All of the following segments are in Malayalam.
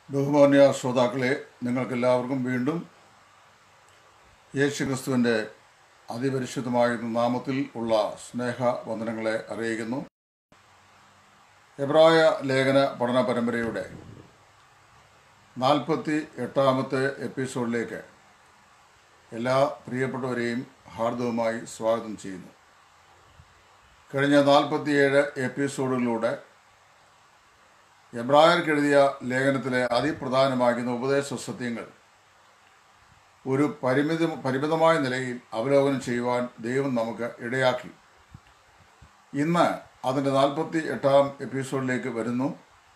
ബഹുമാന്യ ശ്രോതാക്കളെ നിങ്ങൾക്കെല്ലാവർക്കും വീണ്ടും യേശു ക്രിസ്തുവിൻ്റെ അതിപരിശുദ്ധമായ നാമത്തിൽ ഉള്ള സ്നേഹ വന്ദനങ്ങളെ അറിയിക്കുന്നു എബ്രായ ലേഖന പഠന പരമ്പരയുടെ നാൽപ്പത്തി എട്ടാമത്തെ എപ്പിസോഡിലേക്ക് എല്ലാ പ്രിയപ്പെട്ടവരെയും ഹാർദവുമായി സ്വാഗതം ചെയ്യുന്നു കഴിഞ്ഞ നാൽപ്പത്തിയേഴ് എപ്പിസോഡുകളിലൂടെ എബ്രായർക്ക് എഴുതിയ ലേഖനത്തിലെ അതിപ്രധാനമാകുന്ന ഉപദേശ സത്യങ്ങൾ ഒരു പരിമിത പരിമിതമായ നിലയിൽ അവലോകനം ചെയ്യുവാൻ ദൈവം നമുക്ക് ഇടയാക്കി ഇന്ന് അതിൻ്റെ നാൽപ്പത്തി എട്ടാം എപ്പിസോഡിലേക്ക് വരുന്നു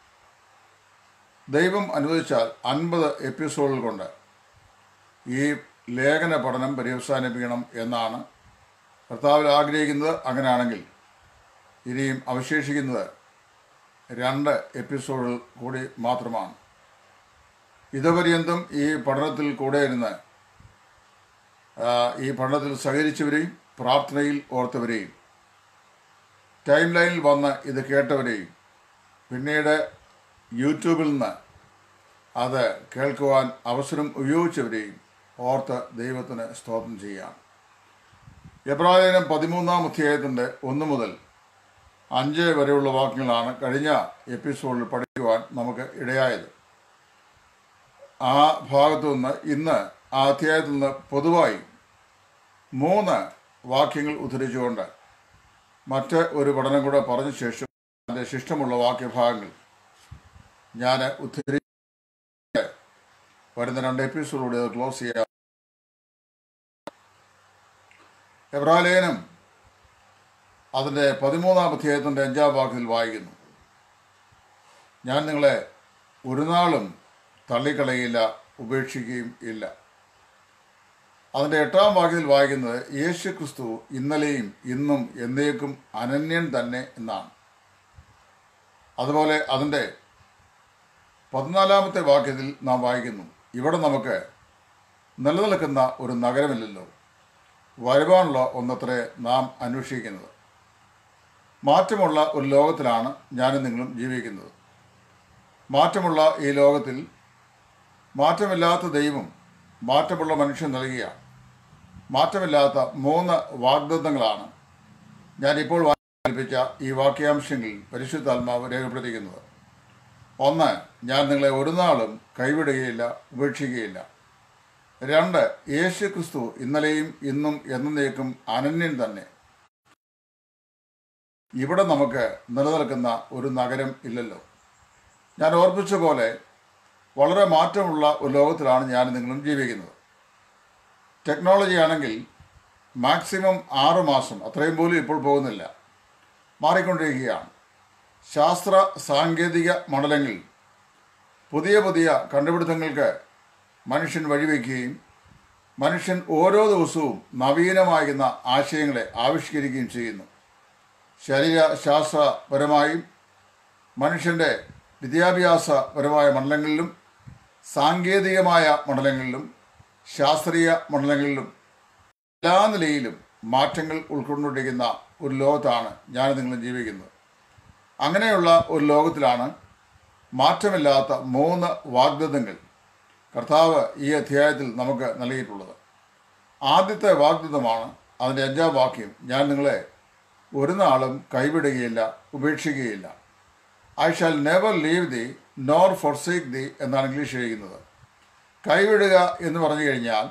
ദൈവം അനുവദിച്ചാൽ അൻപത് എപ്പിസോഡുകൾ കൊണ്ട് ഈ ലേഖന പഠനം പര്യവസാനിപ്പിക്കണം എന്നാണ് കർത്താവിൽ ആഗ്രഹിക്കുന്നത് അങ്ങനെയാണെങ്കിൽ ഇനിയും അവശേഷിക്കുന്നത് രണ്ട് എപ്പിസോഡുകൾ കൂടി മാത്രമാണ് ഇതുപര്യന്തം ഈ പഠനത്തിൽ കൂടെ ഇരുന്ന് ആ, ഈ പഠനത്തിൽ സഹകരിച്ചവരെയും പ്രാർത്ഥനയിൽ ഓർത്തവരെയും ടൈം ലൈനിൽ വന്ന് ഇത് കേട്ടവരെയും പിന്നീട് യൂട്യൂബിൽ നിന്ന് അത് കേൾക്കുവാൻ അവസരം ഉപയോഗിച്ചവരെയും ഓർത്ത് ദൈവത്തിന് സ്തോത്രം ചെയ്യാം എബ്രാഹിം പതിമൂന്നാം അധ്യായത്തിൻ്റെ ഒന്ന് മുതൽ അഞ്ച് വരെയുള്ള വാക്യങ്ങളാണ് കഴിഞ്ഞ എപ്പിസോഡിൽ പഠിക്കുവാൻ നമുക്ക് ഇടയായത് ആ ഭാഗത്തു നിന്ന് ഇന്ന് ആ അധ്യായത്തിൽ നിന്ന് പൊതുവായി മൂന്ന് വാക്യങ്ങൾ ഉദ്ധരിച്ചുകൊണ്ട് മറ്റ് ഒരു പഠനം കൂടെ പറഞ്ഞ ശേഷം അതിൻ്റെ ശിഷ്ടമുള്ള വാക്യഭാഗങ്ങൾ ഞാൻ ഉദ്ധരി വരുന്ന രണ്ട് എപ്പിസോഡിലൂടെ അത് ക്ലോസ് ചെയ്യാം എബ്രാലേനം അതിൻ്റെ പതിമൂന്നാം അധ്യായത്തിൻ്റെ അഞ്ചാം വാക്യത്തിൽ വായിക്കുന്നു ഞാൻ നിങ്ങളെ ഒരു നാളും തള്ളിക്കളയില്ല ഉപേക്ഷിക്കുകയും ഇല്ല അതിൻ്റെ എട്ടാം വാക്യത്തിൽ വായിക്കുന്നത് യേശു ക്രിസ്തു ഇന്നലെയും ഇന്നും എന്നേക്കും അനന്യൻ തന്നെ എന്നാണ് അതുപോലെ അതിൻ്റെ പതിനാലാമത്തെ വാക്യത്തിൽ നാം വായിക്കുന്നു ഇവിടെ നമുക്ക് നിലനിൽക്കുന്ന ഒരു നഗരമില്ലല്ലോ വരുവാനുള്ള ഒന്നത്രേ നാം അന്വേഷിക്കുന്നത് മാറ്റമുള്ള ഒരു ലോകത്തിലാണ് ഞാനും നിങ്ങളും ജീവിക്കുന്നത് മാറ്റമുള്ള ഈ ലോകത്തിൽ മാറ്റമില്ലാത്ത ദൈവം മാറ്റമുള്ള മനുഷ്യൻ നൽകിയ മാറ്റമില്ലാത്ത മൂന്ന് വാഗ്ദത്തങ്ങളാണ് ഞാനിപ്പോൾ വായിപ്പിച്ച ഈ വാക്യാംശങ്ങളിൽ പരിശുദ്ധാത്മാവ് രേഖപ്പെടുത്തിയിരിക്കുന്നത് ഒന്ന് ഞാൻ നിങ്ങളെ ഒരു നാളും കൈവിടുകയില്ല ഉപേക്ഷിക്കുകയില്ല രണ്ട് യേശു ക്രിസ്തു ഇന്നലെയും ഇന്നും എന്നേക്കും അനന്യൻ തന്നെ ഇവിടെ നമുക്ക് നിലനിൽക്കുന്ന ഒരു നഗരം ഇല്ലല്ലോ ഞാൻ ഓർപ്പിച്ച പോലെ വളരെ മാറ്റമുള്ള ഒരു ലോകത്തിലാണ് ഞാൻ നിങ്ങളും ജീവിക്കുന്നത് ടെക്നോളജി ആണെങ്കിൽ മാക്സിമം ആറ് മാസം അത്രയും പോലും ഇപ്പോൾ പോകുന്നില്ല മാറിക്കൊണ്ടിരിക്കുകയാണ് ശാസ്ത്ര സാങ്കേതിക മണ്ഡലങ്ങളിൽ പുതിയ പുതിയ കണ്ടുപിടുത്തങ്ങൾക്ക് മനുഷ്യൻ വഴിവെക്കുകയും മനുഷ്യൻ ഓരോ ദിവസവും നവീനമാകുന്ന ആശയങ്ങളെ ആവിഷ്കരിക്കുകയും ചെയ്യുന്നു ശരീരശാസ്ത്രപരമായും മനുഷ്യൻ്റെ വിദ്യാഭ്യാസപരമായ മണ്ഡലങ്ങളിലും സാങ്കേതികമായ മണ്ഡലങ്ങളിലും ശാസ്ത്രീയ മണ്ഡലങ്ങളിലും എല്ലാ നിലയിലും മാറ്റങ്ങൾ ഉൾക്കൊണ്ടിരിക്കുന്ന ഒരു ലോകത്താണ് ഞാൻ നിങ്ങൾ ജീവിക്കുന്നത് അങ്ങനെയുള്ള ഒരു ലോകത്തിലാണ് മാറ്റമില്ലാത്ത മൂന്ന് വാഗ്ദത്തങ്ങൾ കർത്താവ് ഈ അധ്യായത്തിൽ നമുക്ക് നൽകിയിട്ടുള്ളത് ആദ്യത്തെ വാഗ്ദത്തമാണ് അതിൻ്റെ അഞ്ചാം വാക്യം ഞാൻ നിങ്ങളെ ഒരു നാളും കൈവിടുകയില്ല ഉപേക്ഷിക്കുകയില്ല I shall never leave thee nor forsake thee എന്നാണ് ഇംഗ്ലീഷ് എഴുതുന്നത് കൈവിടുക എന്ന് പറഞ്ഞു കഴിഞ്ഞാൽ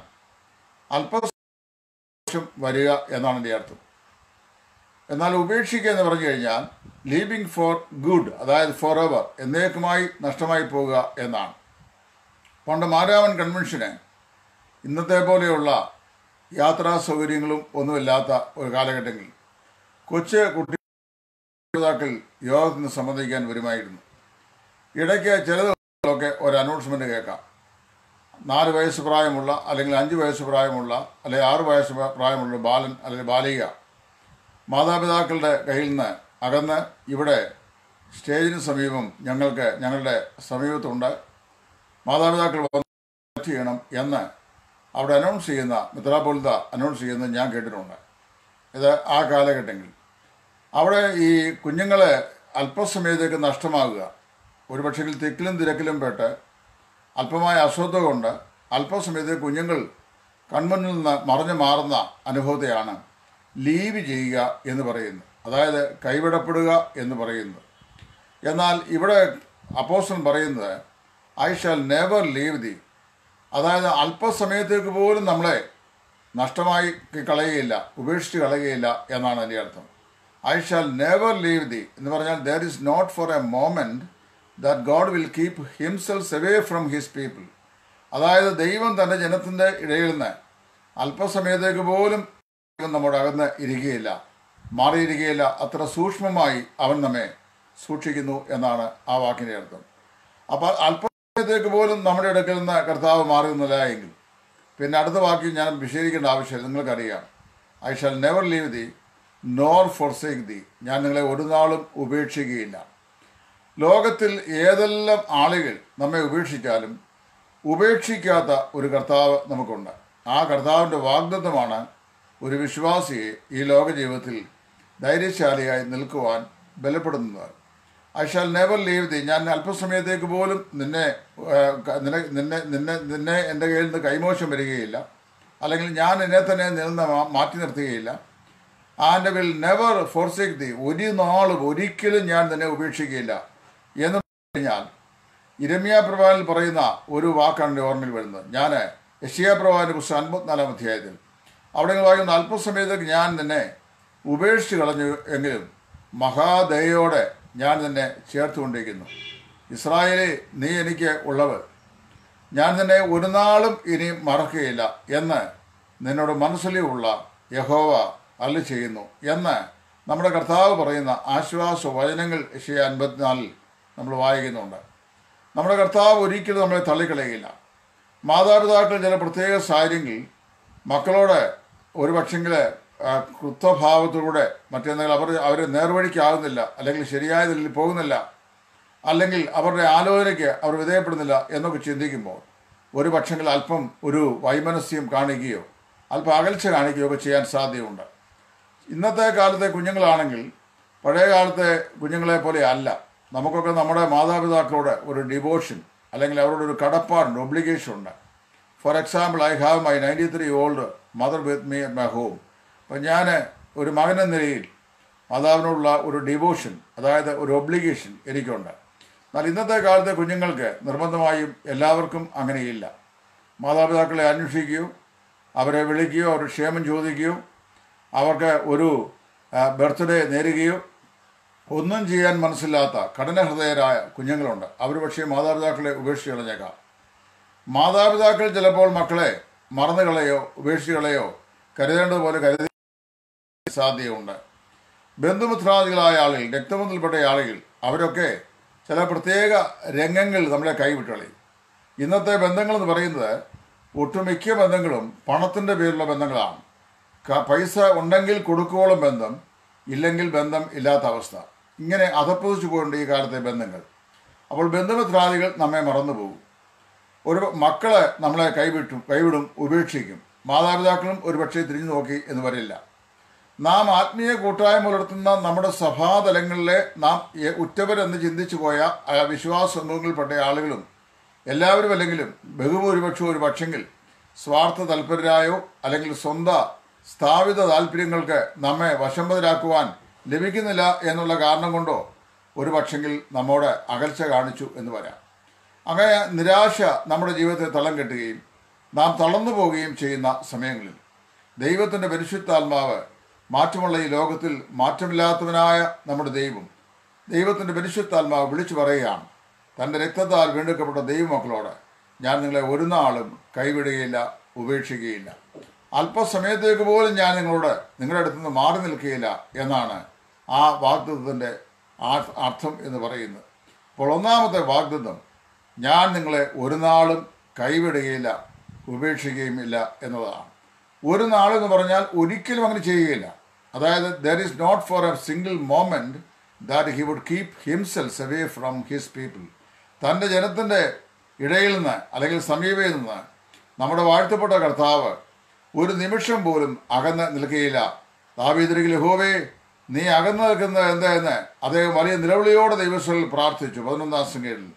അല്പം വരിക എന്നാണ് എൻ്റെ അർത്ഥം എന്നാൽ ഉപേക്ഷിക്കുക എന്ന് പറഞ്ഞു കഴിഞ്ഞാൽ ലീവിങ് ഫോർ ഗുഡ് അതായത് ഫോർ എവർ എന്നേക്കുമായി നഷ്ടമായി പോവുക എന്നാണ് പണ്ട് മാരാമൻ കൺവെൻഷന് ഇന്നത്തെ പോലെയുള്ള യാത്രാ സൗകര്യങ്ങളും ഒന്നുമില്ലാത്ത ഒരു കാലഘട്ടങ്ങളിൽ കൊച്ചു കുട്ടികൾ യോഗത്തിന് സംബന്ധിക്കാൻ വരുമായിരുന്നു ഇടയ്ക്ക് ചില ദിവസങ്ങളൊക്കെ ഒരു അനൗൺസ്മെന്റ് കേൾക്കാം നാല് വയസ്സ് പ്രായമുള്ള അല്ലെങ്കിൽ അഞ്ച് വയസ്സ് പ്രായമുള്ള അല്ലെങ്കിൽ ആറ് വയസ്സ് പ്രാ- പ്രായമുള്ള ബാലൻ അല്ലെങ്കിൽ ബാലിക മാതാപിതാക്കളുടെ കയ്യിൽ നിന്ന് അകന്ന് ഇവിടെ സ്റ്റേജിന് സമീപം ഞങ്ങൾക്ക് ഞങ്ങളുടെ സമീപത്തുണ്ട് മാതാപിതാക്കൾ വന്ന് ചെയ്യണം എന്ന് അവിടെ അനൗൺസ് ചെയ്യുന്ന മിത്രാപോലിത അനൗൺസ് ചെയ്യുന്നത് ഞാൻ കേട്ടിട്ടുണ്ട് ഇത് ആ കാലഘട്ടങ്ങളിൽ അവിടെ ഈ കുഞ്ഞുങ്ങളെ അല്പസമയത്തേക്ക് നഷ്ടമാകുക ഒരുപക്ഷെങ്കിൽ തിക്കിലും തിരക്കിലും പെട്ട് അല്പമായ അശ്രദ്ധ കൊണ്ട് അല്പസമയത്ത് കുഞ്ഞുങ്ങൾ കൺമുന്നിൽ നിന്ന് മറഞ്ഞു മാറുന്ന അനുഭവത്തെയാണ് ലീവ് ചെയ്യുക എന്ന് പറയുന്നത് അതായത് കൈവിടപ്പെടുക എന്ന് പറയുന്നത് എന്നാൽ ഇവിടെ അപ്പോസ്റ്റൻ പറയുന്നത് I shall never leave thee അതായത് അല്പസമയത്തേക്ക് പോലും നമ്മളെ നഷ്ടമായി കളയുകയില്ല ഉപേക്ഷിച്ച് കളയുകയില്ല എന്നാണ് അതിൻ്റെ അർത്ഥം I shall never leave thee എന്ന് പറഞ്ഞാൽ there is not for a moment that God will keep himself away from his people അതായത് ദൈവം തൻ്റെ ജനത്തിൻ്റെ ഇടയിൽ നിന്ന് അല്പസമയത്തേക്ക് പോലും ദൈവം നമ്മുടെ അകന്ന് ഇരിക്കുകയില്ല മാറിയിരിക്കുകയില്ല അത്ര സൂക്ഷ്മമായി അവൻ നമ്മെ സൂക്ഷിക്കുന്നു എന്നാണ് ആ വാക്കിൻ്റെ അർത്ഥം അപ്പോൾ അല്പസമയത്തേക്ക് പോലും നമ്മുടെ ഇടയ്ക്കിൽ നിന്ന് കർത്താവ് മാറുന്നില്ല എങ്കിൽ പിന്നെ അടുത്ത വാക്യം ഞാൻ വിശദീകരിക്കേണ്ട ആവശ്യമില്ല നിങ്ങൾക്കറിയാം I shall never leave thee nor forsake thee ഞാൻ നിങ്ങളെ ഒരു നാളും ഉപേക്ഷിക്കുകയില്ല ലോകത്തിൽ ഏതെല്ലാം ആളുകൾ നമ്മെ ഉപേക്ഷിച്ചാലും ഉപേക്ഷിക്കാത്ത ഒരു കർത്താവ് നമുക്കുണ്ട് ആ കർത്താവിൻ്റെ വാഗ്ദത്വമാണ് ഒരു വിശ്വാസിയെ ഈ ലോക ജീവിതത്തിൽ ധൈര്യശാലിയായി നിൽക്കുവാൻ ബലപ്പെടുന്നത് I shall never leave thee ഞാൻ അല്പസമയത്തേക്ക് പോലും നിന്നെ ഏഹ്, ക- നിന്നെ നിന്നെ നിന്നെ നിന്നെ എൻ്റെ കയ്യിൽ നിന്ന് കൈമോശം വരികയില്ല അല്ലെങ്കിൽ ഞാൻ എന്നെ തന്നെ നിന്ന് മാ- മാറ്റി നിർത്തുകയില്ല and will never forsake thee ഒരു നാളും ഒരിക്കലും ഞാൻ നിന്നെ ഉപേക്ഷിക്കുകയില്ല എന്ന് കഴിഞ്ഞാൽ ഇരമ്യ പ്രഭാവിൽ പറയുന്ന ഒരു വാക്കാണ് എൻ്റെ ഓർമ്മയിൽ വരുന്നത് ഞാൻ യഷിയ പ്രഭാവിൻ്റെ പുസ്തകം അൻപത്തിനാലാം അധ്യായത്തിൽ അവിടെ നിങ്ങൾ വായിക്കുന്ന അല്പസമയത്തേക്ക് ഞാൻ നിന്നെ ഉപേക്ഷിച്ച് കളഞ്ഞു എങ്കിലും മഹാദയോടെ ഞാൻ നിന്നെ ചേർത്തുകൊണ്ടിരിക്കുന്നു ഇസ്രായേലേ നീ എനിക്ക് ഉള്ളവർ ഞാൻ നിന്നെ ഒരു നാളും ഇനി മറക്കുകയില്ല എന്ന് നിന്നോട് മനസ്സിലുള്ള യഹോവ അല്ല ചെയ്യുന്നു എന്ന് നമ്മുടെ കർത്താവ് പറയുന്ന ആശ്വാസ വചനങ്ങൾ യശയ അൻപത്തിനാലിൽ നമ്മൾ വായിക്കുന്നുണ്ട് നമ്മുടെ കർത്താവ് ഒരിക്കലും നമ്മളെ തള്ളിക്കളയുകയില്ല മാതാപിതാക്കൾ ചില പ്രത്യേക സാഹചര്യങ്ങളിൽ മക്കളോട് ഒരു പക്ഷെങ്കിൽ കൃത്യഭാവത്തിലൂടെ മറ്റെന്തെങ്കിലും അവർ അവർ നേർവഴിക്കാകുന്നില്ല അല്ലെങ്കിൽ ശരിയായ നിലയിൽ പോകുന്നില്ല അല്ലെങ്കിൽ അവരുടെ ആലോചനയ്ക്ക് അവർ വിധേയപ്പെടുന്നില്ല എന്നൊക്കെ ചിന്തിക്കുമ്പോൾ ഒരു പക്ഷെങ്കിൽ അല്പം ഒരു വൈമനസ്യം കാണിക്കുകയോ അല്പം അകൽച്ച കാണിക്കുകയോ ഒക്കെ ചെയ്യാൻ സാധ്യതയുണ്ട് ഇന്നത്തെ കാലത്തെ കുഞ്ഞുങ്ങളാണെങ്കിൽ പഴയ കാലത്തെ കുഞ്ഞുങ്ങളെ പോലെ അല്ല നമുക്കൊക്കെ നമ്മുടെ മാതാപിതാക്കളോട് ഒരു ഡിവോഷൻ അല്ലെങ്കിൽ അവരോട് ഒരു കടപ്പാടുണ്ട് ഒബ്ലിഗേഷൻ ഉണ്ട് for example I have my ninety three old mother with me at my home അപ്പം ഞാൻ ഒരു മകനെന്ന നിലയിൽ മാതാവിനോടുള്ള ഒരു ഡിവോഷൻ അതായത് ഒരു ഒബ്ലിഗേഷൻ എനിക്കുണ്ട് എന്നാൽ ഇന്നത്തെ കാലത്തെ കുഞ്ഞുങ്ങൾക്ക് നിർബന്ധമായും എല്ലാവർക്കും അങ്ങനെയില്ല മാതാപിതാക്കളെ അന്വേഷിക്കുകയോ അവരെ വിളിക്കുകയോ അവരുടെ ക്ഷേമം ചോദിക്കുകയോ അവർക്ക് ഒരു ബർത്ത്ഡേ നേരുകയോ ഒന്നും ചെയ്യാൻ മനസ്സില്ലാത്ത കഠിനഹൃദയരായ കുഞ്ഞുങ്ങളുണ്ട് അവർ പക്ഷേ മാതാപിതാക്കളെ ഉപേക്ഷിച്ച് കളഞ്ഞേക്കാം മാതാപിതാക്കൾ ചിലപ്പോൾ മക്കളെ മറന്നു കളയോ ഉപേക്ഷിച്ച് കളയോ കരുതേണ്ടതുപോലെ കരുതി സാധ്യതയുണ്ട് ബന്ധുമിത്രാദികളായ ആളുകൾ രക്തബന്ധത്തിൽപ്പെട്ട ആളുകൾ അവരൊക്കെ ചില പ്രത്യേക രംഗങ്ങൾ നമ്മളെ കൈവിട്ടളയും ഇന്നത്തെ ബന്ധങ്ങൾ എന്ന് പറയുന്നത് ഒട്ടുമിക്ക ബന്ധങ്ങളും പണത്തിൻ്റെ പേരിലുള്ള ബന്ധങ്ങളാണ് ക- പൈസ ഉണ്ടെങ്കിൽ കൊടുക്കുവോളം ബന്ധം ഇല്ലെങ്കിൽ ബന്ധം ഇല്ലാത്ത അവസ്ഥ ഇങ്ങനെ അധപ്പതിച്ചു പോയിട്ടുണ്ട് ഈ കാലത്തെ ബന്ധങ്ങൾ അപ്പോൾ ബന്ധുമിത്രാദികൾ നമ്മെ മറന്നു പോകും ഒരു മക്കള് നമ്മളെ കൈവിട്ടും കൈവിടും ഉപേക്ഷിക്കും മാതാപിതാക്കളും ഒരുപക്ഷെ തിരിഞ്ഞു നോക്കി എന്ന് വരില്ല നാം ആത്മീയ കൂട്ടായ്മ പുലർത്തുന്ന നമ്മുടെ സഭാതലങ്ങളിലെ നാം എ- ഉറ്റവരെന്ന് ചിന്തിച്ചു പോയ ആ വിശ്വാസ സമൂഹങ്ങളിൽപ്പെട്ട ആളുകളും എല്ലാവരും അല്ലെങ്കിലും ബഹുഭൂരിപക്ഷവും ഒരു പക്ഷെങ്കിൽ സ്വാർത്ഥ തൽപരരായോ അല്ലെങ്കിൽ സ്വന്തം സ്ഥാപിത താല്പര്യങ്ങൾക്ക് നമ്മെ വശംബതരാക്കുവാൻ ലഭിക്കുന്നില്ല എന്നുള്ള കാരണം കൊണ്ടോ ഒരു പക്ഷെങ്കിൽ നമ്മോട് അകൽച്ച കാണിച്ചു എന്ന് വരാം അങ്ങനെ നിരാശ നമ്മുടെ ജീവിതത്തെ തളം കെട്ടുകയും നാം തളർന്നു പോവുകയും ചെയ്യുന്ന സമയങ്ങളിൽ ദൈവത്തിൻ്റെ പരിശുദ്ധാത്മാവ് മാറ്റമുള്ള ഈ ലോകത്തിൽ മാറ്റമില്ലാത്തവനായ നമ്മുടെ ദൈവം ദൈവത്തിൻ്റെ പരിശുദ്ധാത്മാവ് വിളിച്ചു പറയുകയാണ് തൻ്റെ രക്തത്താൽ വീണ്ടെടുക്കപ്പെട്ട ദൈവമക്കളോട് ഞാൻ നിങ്ങളെ ഒരു നാളും കൈവിടുകയില്ല ഉപേക്ഷിക്കുകയില്ല അല്പസമയത്തേക്ക് പോലും ഞാൻ നിങ്ങളോട് നിങ്ങളുടെ അടുത്ത് നിന്ന് മാറി നിൽക്കുകയില്ല എന്നാണ് ആ വാഗ്ദത്വത്തിൻ്റെ ആ- അർത്ഥം എന്ന് പറയുന്നത് അപ്പോൾ ഒന്നാമത്തെ വാഗ്ദത്വം ഞാൻ നിങ്ങളെ ഒരു നാളും കൈവിടുകയില്ല ഉപേക്ഷിക്കുകയും ഇല്ല എന്നതാണ് ഒരു നാളെന്ന് പറഞ്ഞാൽ ഒരിക്കലും അങ്ങനെ ചെയ്യുകയില്ല അതായത് there is not for a single moment that he would keep himself away from his people തൻ്റെ ജനത്തിൻ്റെ ഇടയിൽ നിന്ന് അല്ലെങ്കിൽ സമീപയിൽ നിന്ന് നമ്മുടെ വാഴ്ത്തപ്പെട്ട കർത്താവ് ഒരു നിമിഷം പോലും അകന്ന് നിൽക്കുകയില്ല ദാവീദരികിൽ യഹോവേ നീ അകന്നു നിൽക്കുന്നത് എന്താ എന്ന് അദ്ദേഹം വലിയ നിലവിളിയോടെ ദൈവസ്ഥലിൽ പ്രാർത്ഥിച്ചു പതിനൊന്നാം സംഖ്യയിൽ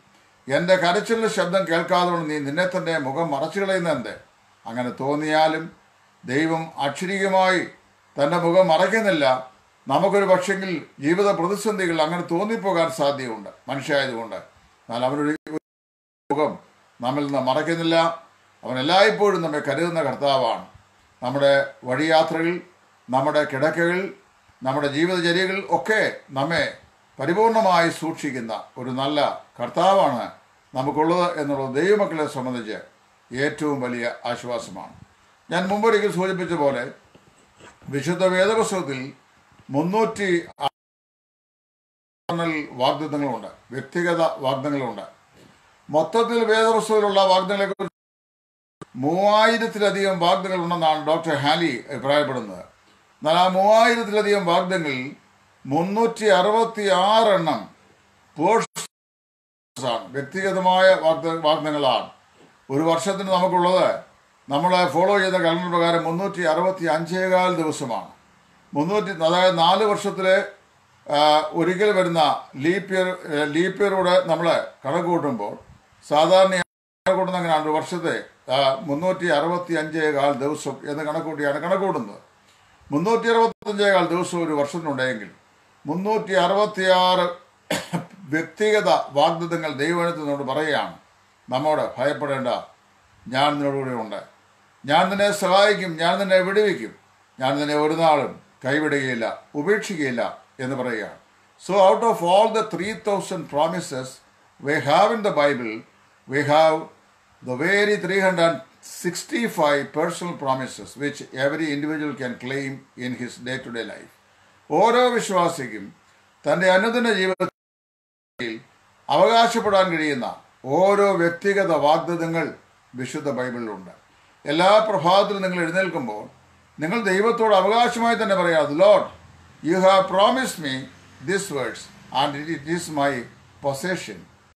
എൻ്റെ കരച്ചിലിൻ്റെ ശബ്ദം കേൾക്കാതെ നീ നിന്നെ തന്നെ മുഖം മറച്ചു കളയുന്നെന്ത് അങ്ങനെ തോന്നിയാലും ദൈവം അക്ഷരീകമായി തൻ്റെ മുഖം മറയ്ക്കുന്നില്ല നമുക്കൊരു പക്ഷെങ്കിൽ ജീവിത പ്രതിസന്ധികൾ അങ്ങനെ തോന്നിപ്പോകാൻ സാധ്യതയുണ്ട് മനുഷ്യായതുകൊണ്ട് എന്നാൽ അവനൊരു മുഖം നമ്മിൽ നിന്ന് മറയ്ക്കുന്നില്ല അവൻ എല്ലായ്പ്പോഴും നമ്മെ കരുതുന്ന കർത്താവാണ് നമ്മുടെ വഴിയാത്രകൾ നമ്മുടെ കിടക്കകൾ നമ്മുടെ ജീവിതചര്യകൾ ഒക്കെ നമ്മെ പരിപൂർണമായി സൂക്ഷിക്കുന്ന ഒരു നല്ല കർത്താവാണ് നമുക്കുള്ളത് എന്നുള്ളത് ദൈവമക്കളെ സംബന്ധിച്ച് ഏറ്റവും വലിയ ആശ്വാസമാണ് ഞാൻ മുമ്പൊരിക്കൽ സൂചിപ്പിച്ച പോലെ വിശുദ്ധ വേദപുസ്തകത്തിൽ മുന്നൂറ്റി വാഗ്ദത്തങ്ങളുണ്ട് വ്യക്തിഗത വാഗ്ദങ്ങളുണ്ട് മൊത്തത്തിൽ വേദപുസ്തകത്തിലുള്ള വാഗ്ദങ്ങളെ കുറിച്ച് മൂവായിരത്തിലധികം വാഗ്ദങ്ങൾ ഉണ്ടെന്നാണ് ഡോക്ടർ ഹാലി അഭിപ്രായപ്പെടുന്നത് എന്നാൽ ആ മൂവായിരത്തിലധികം വാഗ്ദങ്ങളിൽ മുന്നൂറ്റി അറുപത്തി ആറെണ്ണം ആണ് വ്യക്തിഗതമായ വാഗ്ദ വാഗ്ദങ്ങളാണ് ഒരു വർഷത്തിന് നമുക്കുള്ളത് നമ്മൾ ഫോളോ ചെയ്ത കലണ്ടർ പ്രകാരം മുന്നൂറ്റി അറുപത്തി അഞ്ചേകാൽ ദിവസമാണ് മുന്നൂറ്റി അതായത് നാല് വർഷത്തിലെ ആ, ഒരിക്കൽ വരുന്ന ലീപ്പ് ഇയർ ലീപ്പ് ഇയറോട് നമ്മൾ കണക്ക് കൂട്ടുമ്പോൾ സാധാരണ കണക്ക് കൂട്ടുന്ന അങ്ങനെയാണ് ഒരു വർഷത്തെ ആ, മുന്നൂറ്റി അറുപത്തി അഞ്ചേകാൽ ദിവസം എന്ന് കണക്ക് കൂട്ടിയാണ് കണക്ക് കൂട്ടുന്നത് മുന്നൂറ്റി അറുപത്തഞ്ചേകാൽ ദിവസം ഒരു വർഷത്തിനുണ്ടെങ്കിൽ മുന്നൂറ്റി അറുപത്തിയാറ് വ്യക്തിഗത വാഗ്ദത്തങ്ങൾ ദൈവത്തിനോട് പറയുകയാണ് നമ്മോട് ഭയപ്പെടേണ്ട ഞാൻ നിന്നോടുകൂടെ ഉണ്ട് ഞാൻ നിന്നെ സഹായിക്കും ഞാൻ നിന്നെ വിടുവിക്കും ഞാൻ നിന്നെ ഒരു നാളും കൈവിടുകയില്ല ഉപേക്ഷിക്കുകയില്ല എന്ന് പറയുകയാണ് so out of all the three thousand promises we have in the Bible we have the very 365 personal promises which every individual can claim in his day to day life. ഓരോ വിശ്വാസിക്കും തൻ്റെ അനുദിന ജീവിതത്തിൽ അവകാശപ്പെടാൻ കഴിയുന്ന ഓരോ വ്യക്തിഗത വാഗ്ദത്തങ്ങൾ വിശുദ്ധ ബൈബിളിലുണ്ട് എല്ലാ പ്രഭാതത്തിലും നിങ്ങൾ എഴുന്നേൽക്കുമ്പോൾ നിങ്ങൾ ദൈവത്തോട് അവകാശമായി തന്നെ പറയാം Lord you have promise me this words and it is my possession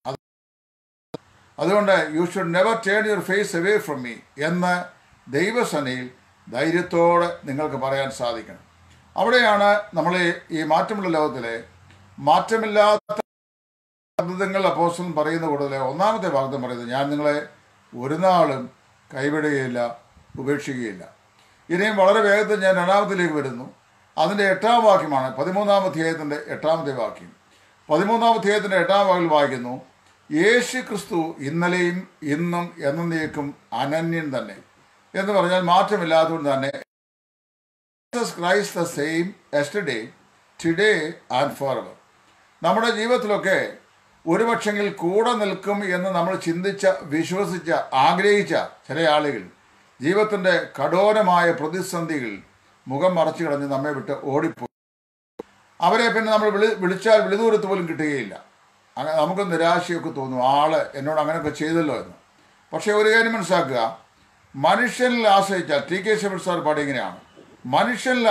അതുകൊണ്ട് you should never turn your face away from me എന്ന് ദൈവസനയിൽ ധൈര്യത്തോടെ നിങ്ങൾക്ക് പറയാൻ സാധിക്കണം അവിടെയാണ് നമ്മൾ ഈ മാറ്റമുള്ള ലോകത്തിലെ മാറ്റമില്ലാത്ത വാഗ്ദത്തങ്ങൾ അപ്പോസ്റ്റലൻ പറയുന്ന കൂടുതൽ ഒന്നാമത്തെ വാഗ്ദം പറയുന്നത് ഞാൻ നിങ്ങളെ ഒരു നാളും കൈവിടുകയില്ല ഉപേക്ഷിക്കുകയില്ല ഇനിയും വളരെ വേഗത്തിൽ ഞാൻ രണ്ടാമത്തിലേക്ക് വരുന്നു അതിൻ്റെ എട്ടാം വാക്യമാണ് പതിമൂന്നാം അധ്യായത്തിൻ്റെ എട്ടാമത്തെ വാക്യം പതിമൂന്നാം അധ്യായത്തിൻ്റെ എട്ടാം വാക്കിൽ വായിക്കുന്നു യേശു ക്രിസ്തു ഇന്നലെയും ഇന്നും എന്നേക്കും അനന്യൻ തന്നെ എന്ന് പറഞ്ഞാൽ മാറ്റമില്ലാത്തതുകൊണ്ട് തന്നെ Jesus Christ the same yesterday today and for ever നമ്മുടെ ജീവിതത്തിലൊക്കെ ഒരുപക്ഷെങ്കിൽ കൂടെ നിൽക്കും എന്ന് നമ്മൾ ചിന്തിച്ച വിശ്വസിച്ച ആഗ്രഹിച്ച ചില ആളുകൾ ജീവിതത്തിൻ്റെ കഠോരമായ പ്രതിസന്ധികൾ മുഖം മറച്ചു കളഞ്ഞ് നമ്മെ വിട്ട് ഓടിപ്പോയി അവരെ പിന്നെ നമ്മൾ വിളി വിളിച്ചാൽ വിളിദൂരത്ത് പോലും കിട്ടുകയില്ല അങ്ങനെ നമുക്ക് നിരാശയൊക്കെ തോന്നും ആള് എന്നോട് അങ്ങനെയൊക്കെ ചെയ്തല്ലോ എന്ന് പക്ഷേ ഒരു കാര്യം മനസ്സിലാക്കുക മനുഷ്യനിൽ ആശ്രയിച്ചാൽ ടി കെ ശബർ സാർ പാടി ഇങ്ങനെയാണ് മനുഷ്യനിൽ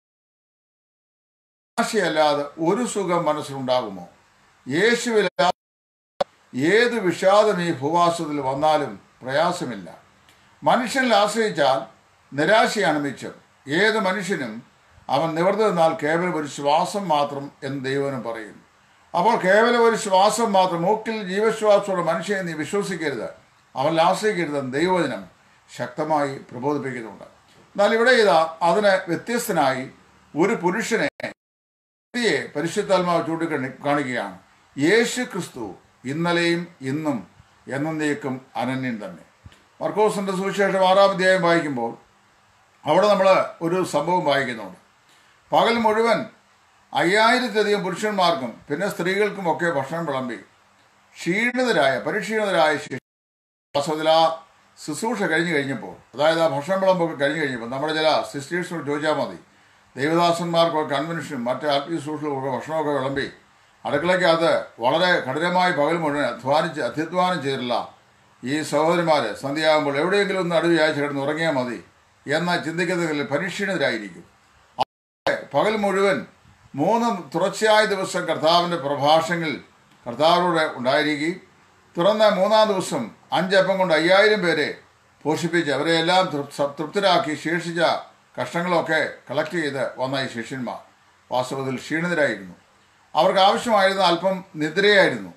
ആശയല്ലാതെ ഒരു സുഖം മനസ്സിലുണ്ടാകുമോ യേശുവിൽ ഏത് വിഷാദം ഈ ഭൂവാസത്തിൽ വന്നാലും പ്രയാസമില്ല മനുഷ്യനിൽ ആശ്രയിച്ചാൽ നിരാശയാണ് മിച്ചം ഏത് മനുഷ്യനും അവൻ നിവർന്നു നിന്നാൽ കേവലം ഒരു ശ്വാസം മാത്രം എന്ന് ദൈവനും പറയും അപ്പോൾ കേവലം ഒരു ശ്വാസം മാത്രം മൂക്കിൽ ജീവശ്വാസമുള്ള മനുഷ്യനെ നീ വിശ്വസിക്കരുത് അവനിൽ ആശ്രയിക്കരുത് ദൈവവചനം ശക്തമായി പ്രബോധിപ്പിക്കുന്നുണ്ട് എന്നാൽ ഇവിടെ ഇതാ അതിന് വ്യത്യസ്തനായി ഒരു പുരുഷനെ വ്യക്തിയെ പരിശുദ്ധാത്മാവ് ചൂണ്ടിക്കണി കാണിക്കുകയാണ് യേശു ക്രിസ്തു ഇന്നലെയും ഇന്നും എന്നേക്കും അനന്യൻ തന്നെ മർക്കോസിന്റെ സുവിശേഷം ആറാം അധ്യായം വായിക്കുമ്പോൾ അവിടെ നമ്മൾ ഒരു സംഭവം വായിക്കുന്നുണ്ട് പകൽ മുഴുവൻ അയ്യായിരത്തിലധികം പുരുഷന്മാർക്കും പിന്നെ സ്ത്രീകൾക്കും ഒക്കെ ഭക്ഷണം വിളമ്പി ക്ഷീണിതരായ പരിക്ഷീണിതരായ ശേഷം വാസ്തവത്തിൽ ആ ശുശ്രൂഷ കഴിഞ്ഞു കഴിഞ്ഞപ്പോൾ അതായത് ആ ഭക്ഷണം വിളമ്പൊക്കെ കഴിഞ്ഞു കഴിഞ്ഞപ്പോൾ നമ്മുടെ ചില സിസ്റ്റേഴ്സിനോട് ചോദിച്ചാൽ മതി ദേവദാസന്മാർക്കൊക്കെ കൺവെൻഷനും മറ്റ് ആത്മീയ ശുശ്രൂഷകൾക്കൊക്കെ ഭക്ഷണമൊക്കെ വിളമ്പി അടുക്കളയ്ക്കകത്ത് വളരെ കഠിനമായി പകൽ മുഴുവൻ അധ്വാനിച്ച് അത്യധ്വാനം ചെയ്തിട്ടുള്ള ഈ സഹോദരിമാർ സന്ധ്യയാകുമ്പോൾ എവിടെയെങ്കിലും ഒന്ന് അടുവ് അയച്ചു കിടന്ന് ഉറങ്ങിയാൽ മതി എന്ന ചിന്തിക്കുന്നതിൽ പരിക്ഷീണിതരായിരിക്കും പകൽ മുഴുവൻ മൂന്ന് തുടർച്ചയായ ദിവസം കർത്താവിൻ്റെ പ്രഭാഷണങ്ങൾ കർത്താവിലൂടെ ഉണ്ടായിരിക്കുകയും തുറന്ന മൂന്നാം ദിവസം അഞ്ചപ്പം കൊണ്ട് അയ്യായിരം പേരെ പോഷിപ്പിച്ച് അവരെ എല്ലാം തൃ- തൃപ്തരാക്കി ശേഷിച്ച കഷ്ടങ്ങളൊക്കെ കളക്ട് ചെയ്ത് വന്ന ഈ ശിഷ്യന്മാർ വാസ്തവത്തിൽ ക്ഷീണിതരായിരുന്നു അവർക്ക് ആവശ്യമായിരുന്ന അല്പം നിദ്രയായിരുന്നു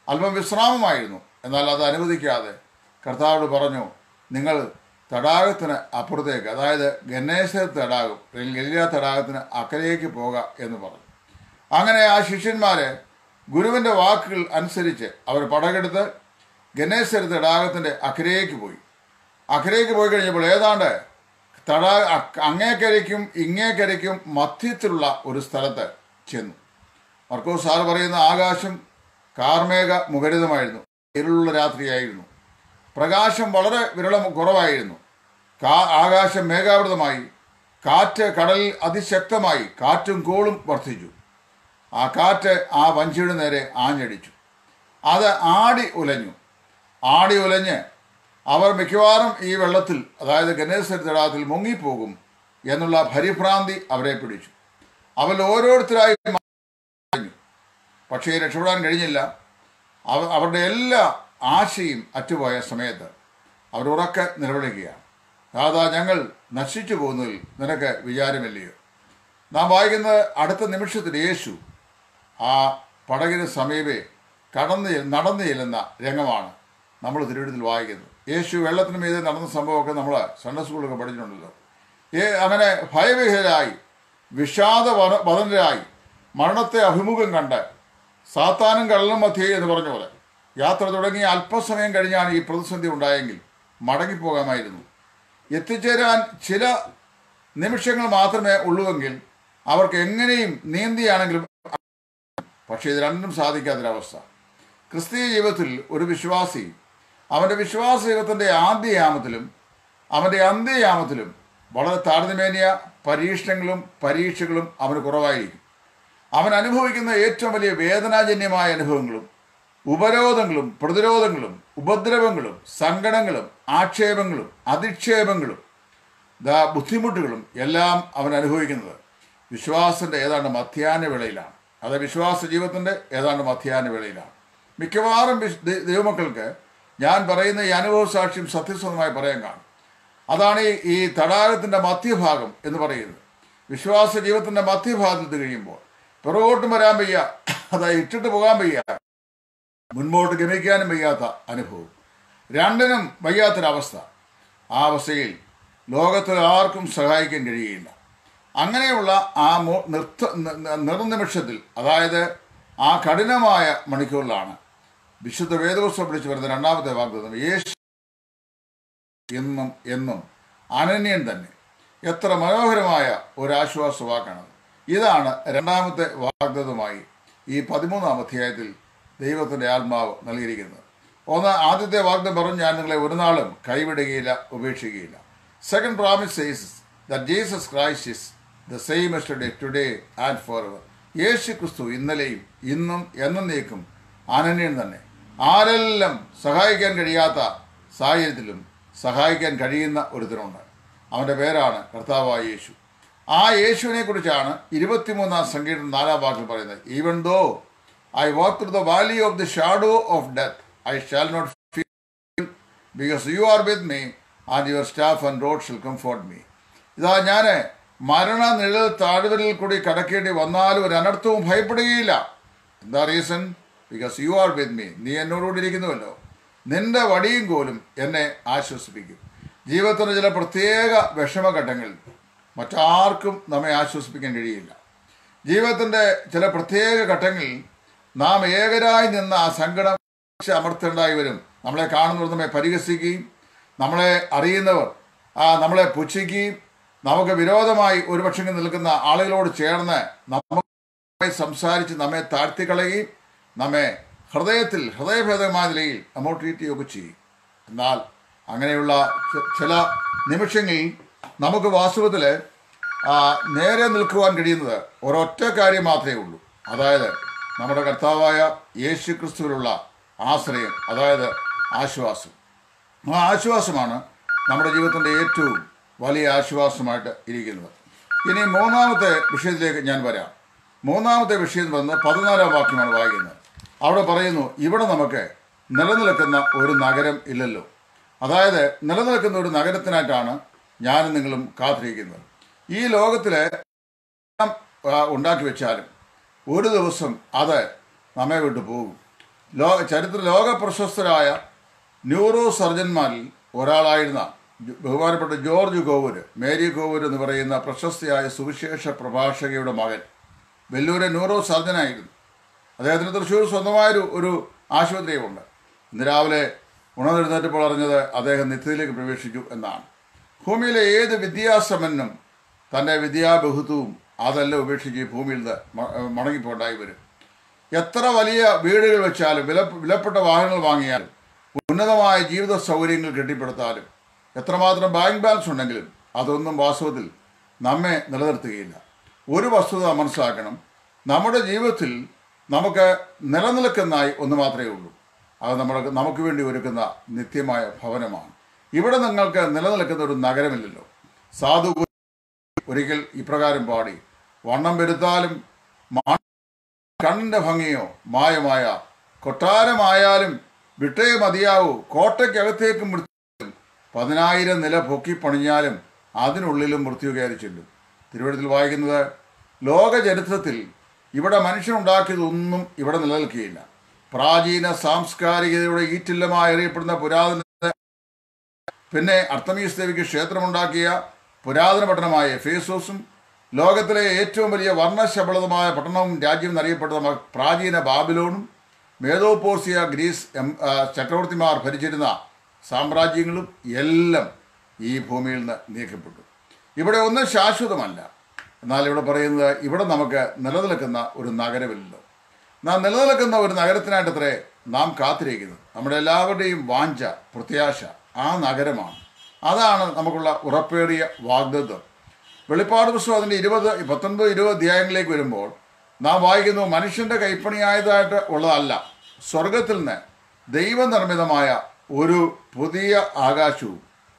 അല്പം വിശ്രാമമായിരുന്നു എന്നാൽ അത് അനുവദിക്കാതെ കർത്താവോട് പറഞ്ഞു നിങ്ങൾ തടാകത്തിന് അപ്പുറത്തേക്ക് അതായത് ഗന്നേശ്വര തടാകം അല്ലെങ്കിൽ ഗലീല തടാകത്തിന് അക്കരയ്ക്ക് പോക എന്ന് പറഞ്ഞു അങ്ങനെ ആ ശിഷ്യന്മാരെ ഗുരുവിൻ്റെ വാക്കുകൾ അനുസരിച്ച് അവർ പടകെടുത്ത് ഗണേശ്വര തടാകത്തിൻ്റെ അക്കരയ്ക്ക് പോയി അക്കരയ്ക്ക് പോയി കഴിഞ്ഞപ്പോൾ ഏതാണ്ട് തടാക അ- അങ്ങേക്കരയ്ക്കും ഇങ്ങേക്കരയ്ക്കും മധ്യത്തിലുള്ള ഒരു സ്ഥലത്ത് ചെന്നു മർക്കോസ് സാറ് പറയുന്ന ആകാശം കാർമേഘ മുഖരിതമായിരുന്നു ഇരുളുള്ള രാത്രിയായിരുന്നു പ്രകാശം വളരെ വിരളം കുറവായിരുന്നു കാ ആകാശം മേഘാവൃതമായി കാറ്റ് കടലിൽ അതിശക്തമായി കാറ്റും കോളും വർദ്ധിച്ചു ആ കാറ്റ് ആ വഞ്ചിയുടെ നേരെ ആഞ്ഞടിച്ചു അത് ആടി ഉലഞ്ഞു ആടി ഉലഞ്ഞ് അവർ മിക്കവാറും ഈ വെള്ളത്തിൽ അതായത് ഗണേശ്വര തടാകത്തിൽ മുങ്ങിപ്പോകും എന്നുള്ള പരിഭ്രാന്തി അവരെ പിടിച്ചു അവർ ഓരോരുത്തരായി മാഞ്ഞു പക്ഷേ രക്ഷപ്പെടാൻ കഴിഞ്ഞില്ല അവ അവരുടെ എല്ലാ ആശയും അറ്റുപോയ സമയത്ത് അവർ ഉറക്കെ നിലവിളിക്കുകയാണ് ദാദാ ഞങ്ങൾ നശിച്ചു പോകുന്നതിൽ നിനക്ക് വിചാരമില്ലയോ നാം വായിക്കുന്നത് അടുത്ത നിമിഷത്തിൽ യേശു ആ പടകിന് സമീപേ കടന്ന് ചെ- നടന്നു ചെല്ലുന്ന രംഗമാണ് നമ്മൾ തിരുവനന്തപുരത്തിൽ വായിക്കുന്നത് യേശു വെള്ളത്തിന് മീതെ നടന്ന സംഭവമൊക്കെ നമ്മൾ സൺഡേ സ്കൂളിലൊക്കെ പഠിച്ചിട്ടുണ്ടല്ലോ ഏ അങ്ങനെ ഭയവിഹരായി വിഷാദ വന- വദനരായി മരണത്തെ അഭിമുഖം കണ്ട് സാത്താനും കള്ളനും മധ്യേ എന്ന് പറഞ്ഞ പോലെ യാത്ര തുടങ്ങി അല്പസമയം കഴിഞ്ഞാണ് ഈ പ്രതിസന്ധി ഉണ്ടായെങ്കിൽ മടങ്ങിപ്പോകാമായിരുന്നു എത്തിച്ചേരാൻ ചില നിമിഷങ്ങൾ മാത്രമേ ഉള്ളുവെങ്കിൽ അവർക്ക് എങ്ങനെയും നീന്തിയാണെങ്കിലും പക്ഷേ ഇത് രണ്ടും സാധിക്കാത്തൊരവസ്ഥ ക്രിസ്തീയ ജീവിതത്തിൽ ഒരു വിശ്വാസി അവൻ്റെ വിശ്വാസ ജീവിതത്തിൻ്റെ ആദ്യയാമത്തിലും അവൻ്റെ അന്ത്യയാമത്തിലും വളരെ താരതമ്യേന പരീക്ഷണങ്ങളും പരീക്ഷകളും അവന് കുറവായിരിക്കും അവൻ അനുഭവിക്കുന്ന ഏറ്റവും വലിയ വേദനാജന്യമായ അനുഭവങ്ങളും ഉപരോധങ്ങളും പ്രതിരോധങ്ങളും ഉപദ്രവങ്ങളും സങ്കടങ്ങളും ആക്ഷേപങ്ങളും അധിക്ഷേപങ്ങളും ദാ ബുദ്ധിമുട്ടുകളും എല്ലാം അവൻ അനുഭവിക്കുന്നത് വിശ്വാസത്തിന്റെ ഏതാണ്ട് മധ്യാഹ്ന വേളയിലാണ് അത് വിശ്വാസ ജീവിതത്തിന്റെ ഏതാണ്ട് മധ്യാഹ്ന വേളയിലാണ് മിക്കവാറും വിശ്- ദൈ- ദൈവമക്കൾക്ക് ഞാൻ പറയുന്ന ഈ അനുഭവ സാക്ഷ്യം സത്യസന്ധമായി പറയാൻ കാണും അതാണ് ഈ ഈ തടാകത്തിന്റെ മധ്യഭാഗം എന്ന് പറയുന്നത് വിശ്വാസ ജീവിതത്തിന്റെ മധ്യഭാഗത്ത് കഴിയുമ്പോൾ പിറകോട്ടും വരാൻ വയ്യ അതായത് ഇട്ടിട്ട് പോകാൻ വയ്യ മുൻപോട്ട് ഗമിക്കാനും വയ്യാത്ത അനുഭവം രണ്ടിനും വയ്യാത്തൊരവസ്ഥ ആ അവസ്ഥയിൽ ലോകത്തിൽ ആർക്കും സഹായിക്കാൻ കഴിയുകയില്ല അങ്ങനെയുള്ള ആ മു- നിർത്ത ന- ന- നിർനിമിഷത്തിൽ അതായത് ആ കഠിനമായ മണിക്കൂറിലാണ് വിശുദ്ധ വേദപുസ്തകം വിളിച്ചു വരുന്ന രണ്ടാമത്തെ വാഗ്ദത്തം യേശു എന്നും എന്നും അനന്യൻ തന്നെ എത്ര മനോഹരമായ ഒരു ആശ്വാസ വാക്കാണത് ഇതാണ് രണ്ടാമത്തെ വാഗ്ദത്തമായി ഈ പതിമൂന്നാം അധ്യായത്തിൽ ദൈവത്തിൻ്റെ ആത്മാവ് നൽകിയിരിക്കുന്നത് ഒന്ന് ആദ്യത്തെ വാഗ്ദം പറഞ്ഞ് ഞാൻ നിങ്ങളെ ഒരു നാളും കൈവിടുകയില്ല ഉപേക്ഷിക്കുകയില്ല second promise says that Jesus Christ is the same yesterday today and for ever Yeshu Kristu ഇന്നലെയും ഇന്നും എന്നേക്കും അനന്യൻ തന്നെ ആരെല്ലാം സഹായിക്കാൻ കഴിയാത്ത സാഹചര്യത്തിലും സഹായിക്കാൻ കഴിയുന്ന ഒരുത്തനുണ്ട് അവൻ്റെ പേരാണ് കർത്താവായ യേശു ആ യേശുവിനെ കുറിച്ചാണ് ഇരുപത്തിമൂന്നാം സംഗീതം നാലാം വാക്കിൽ പറയുന്നത് even though I walk through the valley of the shadow of death I shall not feel because you are with me and your staff and rod shall comfort me ഇതാ ഞാൻ മരണ നിഴൽ താഴ്വരയിൽ കൂടി കടക്കേണ്ടി വന്നാലും ഒരു അനർത്ഥവും ഭയപ്പെടുകയില്ല എന്താ reason because you are with me നീ എന്നോടുകൂടി ഇരിക്കുന്നുവല്ലോ നിന്റെ വടിയും കോലും എന്നെ ആശ്വസിപ്പിക്കും ജീവിതത്തിൻ്റെ ചില പ്രത്യേക വിഷമഘട്ടങ്ങളിൽ മറ്റാർക്കും നമ്മെ ആശ്വസിപ്പിക്കാൻ കഴിയില്ല ജീവിതത്തിൻ്റെ ചില പ്രത്യേക ഘട്ടങ്ങളിൽ നാം ഏകരായി നിന്ന് ആ സങ്കടം അമർത്തേണ്ടായി വരും നമ്മളെ കാണുന്നവർ നമ്മെ പരിഹസിക്കുകയും നമ്മളെ അറിയുന്നവർ ആ നമ്മളെ പുച്ഛിക്കുകയും നമുക്ക് വിരോധമായി ഒരുപക്ഷെ നിൽക്കുന്ന ആളുകളോട് ചേർന്ന് നമ്മെ സംസാരിച്ച് നമ്മെ താഴ്ത്തിക്കളയുകയും നമ്മെ ഹൃദയത്തിൽ ഹൃദയഭേദമായ നിലയിൽ നമ്മോട് ട്രീറ്റ് ചെയ്യുകയൊക്കെ ചെയ്യും എന്നാൽ അങ്ങനെയുള്ള ചി- ചില നിമിഷങ്ങളിൽ നമുക്ക് വാസ്തവത്തിൽ ആ, നേരെ നിൽക്കുവാൻ കഴിയുന്നത് ഒരൊറ്റ കാര്യം മാത്രമേ ഉള്ളൂ അതായത് നമ്മുടെ കർത്താവായ യേശു ക്രിസ്തുവിലുള്ള ആശ്രയം അതായത് ആശ്വാസം ആ ആശ്വാസമാണ് നമ്മുടെ ജീവിതത്തിൻ്റെ ഏറ്റവും വലിയ ആശ്വാസമായിട്ട് ഇരിക്കുന്നത് ഇനി മൂന്നാമത്തെ വിഷയത്തിലേക്ക് ഞാൻ വരാം മൂന്നാമത്തെ വിഷയം വന്ന് പതിനാലാം വാക്യമാണ് വായിക്കുന്നത് അവിടെ പറയുന്നു ഇവിടെ നമുക്ക് നിലനിൽക്കുന്ന ഒരു നഗരം ഇല്ലല്ലോ അതായത് നിലനിൽക്കുന്ന ഒരു നഗരത്തിനായിട്ടാണ് ഞാനും നിങ്ങളും കാത്തിരിക്കുന്നത് ഈ ലോകത്തിലെ എല്ലാം, ആ, ഉണ്ടാക്കി വെച്ചാലും ഒരു ദിവസം അത് നമ്മെ വിട്ടു പോകും ലോക ചരിത്ര ലോക പ്രശസ്തരായ ന്യൂറോ സർജന്മാരിൽ ഒരാളായിരുന്ന ജ- ബഹുമാനപ്പെട്ട ജോർജ് കോവൂര് മേരി കോവൂര് എന്ന് പറയുന്ന പ്രശസ്തയായ സുവിശേഷ പ്രഭാഷകയുടെ മകൻ വെല്ലൂരെ ന്യൂറോ സർജനായിരുന്നു അദ്ദേഹത്തിന് തൃശ്ശൂർ സ്വന്തമായൊരു ഒരു ആശുപത്രിയുമുണ്ട് ഇന്ന് രാവിലെ ഉണർന്നെഴുന്നേറ്റപ്പോൾ അറിഞ്ഞത് അദ്ദേഹം നിത്യത്തിലേക്ക് പ്രവേശിച്ചു എന്നാണ് ഭൂമിയിലെ ഏത് വിദ്യാസമ്പന്നും തൻ്റെ വിദ്യാബഹുത്വവും അതെല്ലാം ഉപേക്ഷിച്ച് ഈ ഭൂമിയിൽ നിന്ന് മ- മടങ്ങിപ്പോണ്ടായി വരും എത്ര വലിയ വീടുകൾ വെച്ചാലും വില വിലപ്പെട്ട വാഹനങ്ങൾ വാങ്ങിയാലും ഉന്നതമായ ജീവിത സൗകര്യങ്ങൾ കെട്ടിപ്പടുത്താലും എത്രമാത്രം ബാങ്ക് ബാലൻസ് ഉണ്ടെങ്കിലും അതൊന്നും വാസ്തവത്തിൽ നമ്മെ നിലനിർത്തുകയില്ല ഒരു വസ്തുത മനസ്സിലാക്കണം നമ്മുടെ ജീവിതത്തിൽ നമുക്ക് നിലനിൽക്കുന്നതായി ഒന്ന് മാത്രമേ ഉള്ളൂ അത് നമ്മുടെ നമുക്ക് വേണ്ടി ഒരുക്കുന്ന നിത്യമായ ഭവനമാണ് ഇവിടെ നിങ്ങൾക്ക് നിലനിൽക്കുന്ന ഒരു നഗരമില്ലല്ലോ സാധു ഒരിക്കൽ ഇപ്രകാരം പാടി വണ്ണം വരുത്താലും മാ കണ്ണിന്റെ ഭംഗിയോ മായമായ കൊട്ടാരമായാലും വിട്ടേ മതിയാവൂ കോട്ടയ്ക്കകത്തേക്ക് മൃത്യു പതിനായിരം നില പൊക്കി പണിഞ്ഞാലും അതിനുള്ളിലും മൃത്യു കയറി ചെല്ലും തിരുവഴുത്തിൽ വായിക്കുന്നത് ലോക ചരിത്രത്തിൽ ഇവിടെ മനുഷ്യനുണ്ടാക്കിയതൊന്നും ഇവിടെ നിലനിൽക്കുകയില്ല പ്രാചീന സാംസ്കാരികതയുടെ ഈറ്റില്ലമായി അറിയപ്പെടുന്ന പുരാതന പിന്നെ അർത്തമീസ് ദേവിക്ക് ക്ഷേത്രമുണ്ടാക്കിയ പുരാതന പട്ടണമായ എഫേസോസും ലോകത്തിലെ ഏറ്റവും വലിയ വർണ്ണശബളതമായ പട്ടണവും രാജ്യം എന്നറിയപ്പെടുന്ന പ്രാചീന ബാബിലോണും മേധോപോർസിയ ഗ്രീസ് എം- ആ, ചക്രവർത്തിമാർ ഭരിച്ചിരുന്ന സാമ്രാജ്യങ്ങളും എല്ലാം ഈ ഭൂമിയിൽ നിന്ന് നീക്കപ്പെട്ടു ഇവിടെ ഒന്നും ശാശ്വതമല്ല എന്നാൽ ഇവിടെ പറയുന്നത് ഇവിടെ നമുക്ക് നിലനിൽക്കുന്ന ഒരു നഗരമില്ലല്ലോ നാം നിലനിൽക്കുന്ന ഒരു നഗരത്തിനായിട്ടത്രേ നാം കാത്തിരിക്കുന്നത് നമ്മുടെ എല്ലാവരുടെയും വാഞ്ച പ്രത്യാശ ആ നഗരമാണ് അതാണ് നമുക്കുള്ള ഉറപ്പേറിയ വാഗ്ദത്വം വെളിപ്പാട് പുസ്തകം അതിൻ്റെ ഇരുപത് പത്തൊൻപത് ഇരുപത് അധ്യായങ്ങളിലേക്ക് വരുമ്പോൾ നാം വായിക്കുന്നു മനുഷ്യന്റെ കൈപ്പണിയായതായിട്ട് ഉള്ളതല്ല സ്വർഗത്തിൽ നിന്ന് ദൈവനിർമ്മിതമായ ഒരു പുതിയ ആകാശവും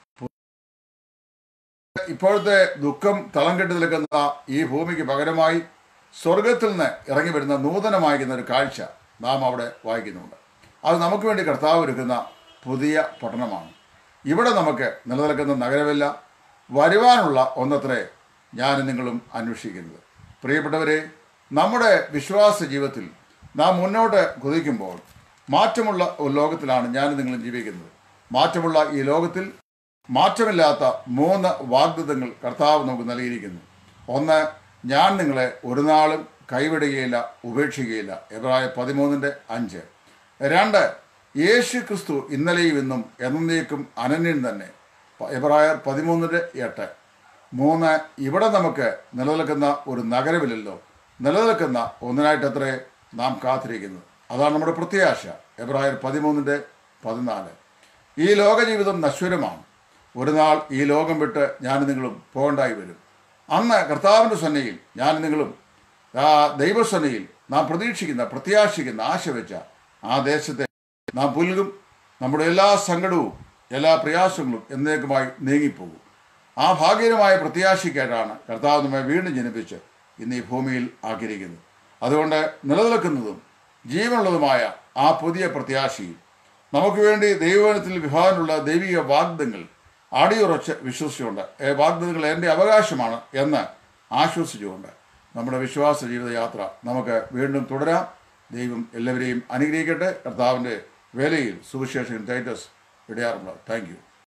ഇപ്പോഴത്തെ ദുഃഖം തളം കെട്ടി നിൽക്കുന്ന ഈ ഭൂമിക്ക് പകരമായി സ്വർഗത്തിൽ നിന്ന് ഇറങ്ങി വരുന്ന നൂതനമായിരിക്കുന്ന ഒരു കാഴ്ച നാം അവിടെ വായിക്കുന്നുണ്ട് അത് നമുക്ക് വേണ്ടി കർത്താവ് ഒരുക്കുന്ന പുതിയ പട്ടണമാണ് ഇവിടെ നമുക്ക് നിലനിൽക്കുന്ന നഗരമില്ല വരുവാനുള്ള ഒന്നത്രേ ഞാനും നിങ്ങളും അന്വേഷിക്കുന്നത് പ്രിയപ്പെട്ടവരെ നമ്മുടെ വിശ്വാസ ജീവിതത്തിൽ നാം മുന്നോട്ട് കുതിക്കുമ്പോൾ മാറ്റമുള്ള ഒരു ലോകത്തിലാണ് ഞാനും നിങ്ങളും ജീവിക്കുന്നത് മാറ്റമുള്ള ഈ ലോകത്തിൽ മാറ്റമില്ലാത്ത മൂന്ന് വാഗ്ദത്തങ്ങൾ കർത്താവ് നമുക്ക് നൽകിയിരിക്കുന്നു ഒന്ന് ഞാൻ നിങ്ങളെ ഒരു നാളും കൈവിടുകയില്ല ഉപേക്ഷിക്കുകയില്ല എബ്രായ പതിമൂന്നിൻ്റെ അഞ്ച് രണ്ട് യേശു ക്രിസ്തു ഇന്നലെയും ഇന്നും എന്നേക്കും അനന്യൻ തന്നെ എബ്രായർ പതിമൂന്നിൻ്റെ എട്ട് മൂന്ന് ഇവിടെ നമുക്ക് നിലനിൽക്കുന്ന ഒരു നഗരമില്ലല്ലോ നിലനിൽക്കുന്ന ഒന്നിനായിട്ടത്രേ നാം കാത്തിരിക്കുന്നത് അതാണ് നമ്മുടെ പ്രത്യാശ എബ്രായർ പതിമൂന്നിൻ്റെ പതിനാല് ഈ ലോകജീവിതം നശ്വരമാണ് ഒരു നാൾ ഈ ലോകം വിട്ട് ഞാൻ നിങ്ങളും പോകണ്ടായി വരും അന്ന് കർത്താവിൻ്റെ സന്നയിൽ ഞാൻ നിങ്ങളും ആ ദൈവസന്നയിൽ നാം പ്രതീക്ഷിക്കുന്ന പ്രത്യാശിക്കുന്ന ആശ വെച്ച ആ ദേശത്തെ നാം പുൽകും നമ്മുടെ എല്ലാ സങ്കടവും എല്ലാ പ്രയാസങ്ങളും എന്നേക്കുമായി നീങ്ങിപ്പോകും ആ ഭാഗ്യകരമായ പ്രത്യാശയ്ക്കായിട്ടാണ് കർത്താവ് നമ്മെ വീണ്ടും ജനിപ്പിച്ച് ഇന്ന് ഈ ഭൂമിയിൽ ആക്കിയിരിക്കുന്നത് അതുകൊണ്ട് നിലനിൽക്കുന്നതും ജീവനുള്ളതുമായ ആ പുതിയ പ്രത്യാശയും നമുക്ക് വേണ്ടി ദൈവവനത്തിൽ വിഭാഗത്തിലുള്ള ദൈവിക വാഗ്ദങ്ങൾ അടിയുറച്ച് വിശ്വസിച്ചുകൊണ്ട് ഏ വാഗ്ദത്തങ്ങൾ എൻ്റെ അവകാശമാണ് എന്ന് ആശ്വസിച്ചുകൊണ്ട് നമ്മുടെ വിശ്വാസ ജീവിതയാത്ര നമുക്ക് വീണ്ടും തുടരാം ദൈവം എല്ലാവരെയും അനുഗ്രഹിക്കട്ടെ കർത്താവിൻ്റെ വേലയിൽ സുവിശേഷൻ ടൈറ്റസ് ഇടയാറുള്ള താങ്ക് യു